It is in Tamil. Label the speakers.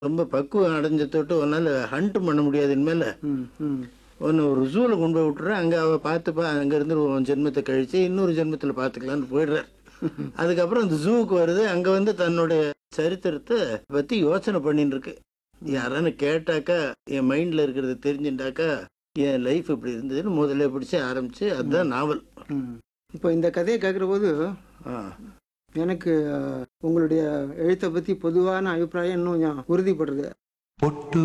Speaker 1: ரொம்ப பக்குவம் அடைஞ்ச தொட்டு உன்னால ஹண்ட் பண்ண முடியாது இனிமேல
Speaker 2: ம் ம்
Speaker 1: ஒன்று ஒரு ஜூவில் கொண்டு போய் விட்டுறேன் அங்கே அவள் பார்த்துப்பா அங்கேருந்து உன் ஜென்மத்தை கழிச்சு இன்னொரு ஜென்மத்தில் பார்த்துக்கலான்னு போயிடுறார் அதுக்கப்புறம் அந்த ஜூவுக்கு வருது அங்கே வந்து தன்னுடைய சரித்திரத்தை பற்றி யோசனை பண்ணின்னு இருக்கு யாரான்னு கேட்டாக்கா என் மைண்டில் இருக்கிறது தெரிஞ்சுட்டாக்கா என் லைஃப் இப்படி இருந்ததுன்னு முதல்ல பிடிச்சி ஆரம்பிச்சு அதுதான் நாவல்
Speaker 2: ம் இப்போ இந்த கதையை கேட்குற போது
Speaker 1: ஆ
Speaker 2: எனக்கு அஹ், உங்களுடைய எழுத்தை பற்றி பொதுவான அபிப்பிராயம் இன்னும் கொஞ்சம் உறுதிப்படுறது
Speaker 3: பொட்டு